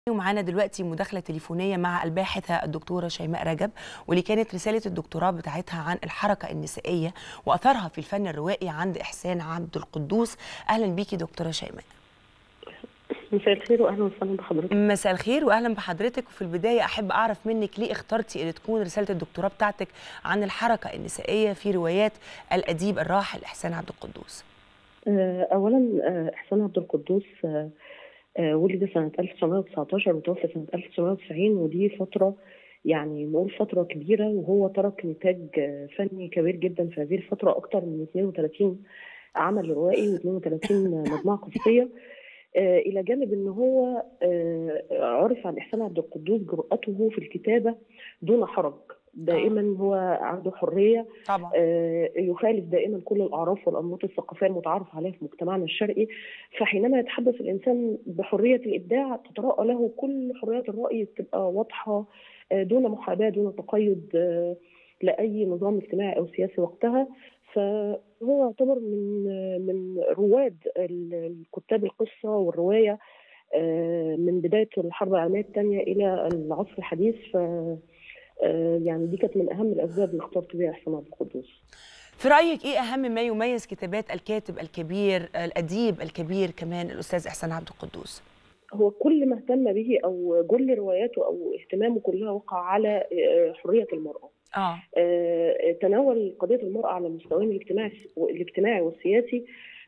ومعانا دلوقتي مداخلة تليفونية مع الباحثة الدكتورة شيماء رجب واللي كانت رسالة الدكتوراه بتاعتها عن الحركة النسائية وأثرها في الفن الروائي عند إحسان عبد القدوس أهلا بيكي دكتورة شيماء مساء الخير واهلا وسهلا بحضرتك مساء الخير واهلا بحضرتك وفي البدايه احب اعرف منك ليه اخترتي ان تكون رساله الدكتوراه بتاعتك عن الحركه النسائيه في روايات الاديب الراحل احسان عبد القدوس اولا احسان عبد القدوس ولد سنه 1919 وتوفى سنه 1990 ودي فتره يعني نقول فترة كبيرة وهو ترك نتاج فني كبير جدا في هذه الفترة أكثر من 32 عمل روائي و32 مجموعة قصصية الى جانب ان هو عرف عن احسان عبد القدوس جرأته في الكتابه دون حرج دائما هو عنده حريه طبعا يخالف دائما كل الاعراف والانماط الثقافيه المتعارف عليها في مجتمعنا الشرقي فحينما يتحدث الانسان بحريه الابداع تتراءى له كل حريات الراي تبقى واضحه دون محاباه دون تقيد لاي نظام اجتماعي او سياسي وقتها فهو يعتبر من من رواد الكتاب القصه والروايه من بدايه الحرب العالميه الثانيه الى العصر الحديث ف يعني دي كانت من اهم الاسباب اللي اخترت بيها احسان عبد القدوس. في رايك ايه اهم ما يميز كتابات الكاتب الكبير الاديب الكبير كمان الاستاذ احسان عبد القدوس؟ هو كل ما اهتم به او كل رواياته او اهتمامه كلها وقع على حريه المراه. آه. آه تناول قضيه المراه على المستويين الاجتماعي الاجتماعي والسياسي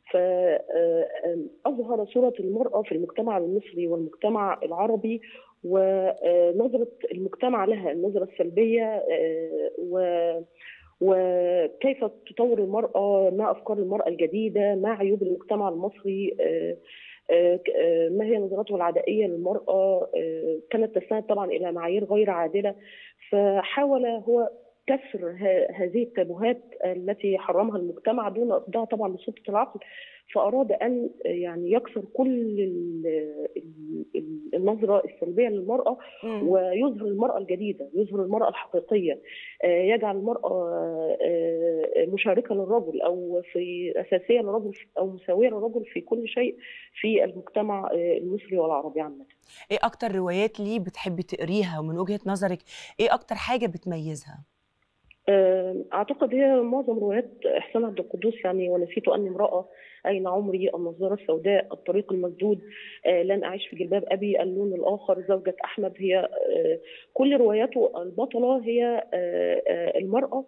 فأظهر صورة المرأة في المجتمع المصري والمجتمع العربي ونظرة المجتمع لها النظرة السلبية و وكيف تطور المرأة مع أفكار المرأة الجديدة مع عيوب المجتمع المصري ما هي نظرته العدائية للمرأة كانت تستند طبعا إلى معايير غير عادلة فحاول هو كسر هذه التابوهات التي حرمها المجتمع دون إخضاع طبعا لسلطة العقل فأراد أن يعني يكسر كل النظرة السلبية للمرأة م. ويظهر المرأة الجديدة يظهر المرأة الحقيقية يجعل المرأة مشاركة للرجل أو في أساسية للرجل أو مساوية للرجل في كل شيء في المجتمع المصري والعربي عامة إيه أكتر روايات ليه بتحبي تقريها ومن وجهة نظرك إيه أكتر حاجة بتميزها؟ اعتقد هي معظم روايات احسان عبد القدوس يعني ونسيت اني امراه اين عمري النظاره السوداء الطريق المسدود لن اعيش في جلباب ابي اللون الاخر زوجة احمد هي كل رواياته البطله هي المراه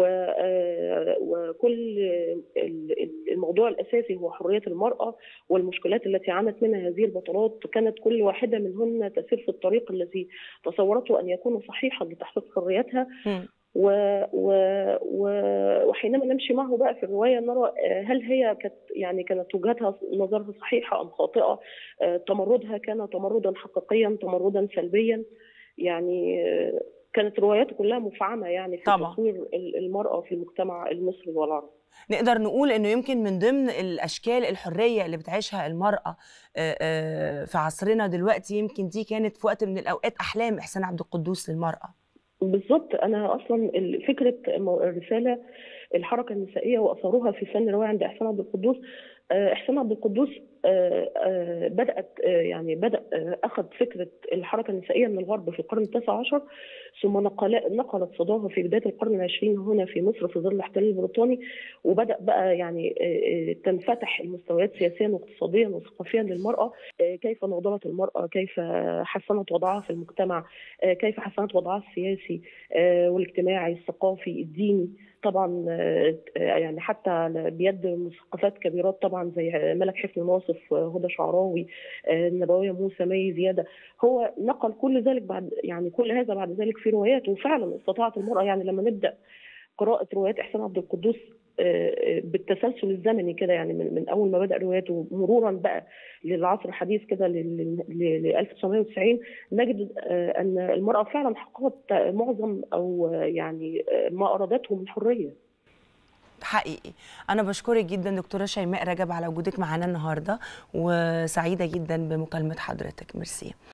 وكل الموضوع الاساسي هو حريه المراه والمشكلات التي عانت منها هذه البطلات كانت كل واحده منهن تسير في الطريق الذي تصورته ان يكون صحيحا لتحقيق حريتها و و و وحينما نمشي معه بقى في الروايه نرى هل هي كانت يعني كانت وجهتها نظرها صحيحه ام خاطئه تمردها كان تمردا حقيقيا تمردا سلبيا يعني كانت رواياته كلها مفعمه يعني في طبعا. تصوير المراه في المجتمع المصري والعربي نقدر نقول انه يمكن من ضمن الاشكال الحريه اللي بتعيشها المراه في عصرنا دلوقتي يمكن دي كانت في وقت من الاوقات احلام احسان عبد القدوس للمراه بالظبط انا اصلا فكره الرساله الحركه النسائيه واثرها في فن الروايه عند احسان عبد القدوس احسان عبد القدوس بدات يعني بدا اخذ فكره الحركه النسائيه من الغرب في القرن التاسع عشر ثم نقل نقلت صداها في بدايه القرن العشرين هنا في مصر في ظل الاحتلال البريطاني وبدا بقى يعني تنفتح المستويات سياسيا واقتصاديا وثقافيا للمراه كيف ناضلت المراه كيف حسنت وضعها في المجتمع كيف حسنت وضعها السياسي والاجتماعي الثقافي الديني طبعا يعني حتى بيد مثقفات كبيرات طبعا زي ملك حسن ناصف هدى شعراوي النبويه موسى مي زياده هو نقل كل ذلك بعد يعني كل هذا بعد ذلك في روايات وفعلا استطاعت المراه يعني لما نبدا قراءه روايات احسان عبد القدوس بالتسلسل الزمني كده يعني من اول ما بدا رواياته مرورا بقى للعصر الحديث كده ل 1990 نجد ان المراه فعلا حققت معظم او يعني ما ارادته من حريه حقيقي انا بشكرك جدا دكتوره شيماء رجب على وجودك معانا النهارده وسعيده جدا بمكالمه حضرتك ميرسي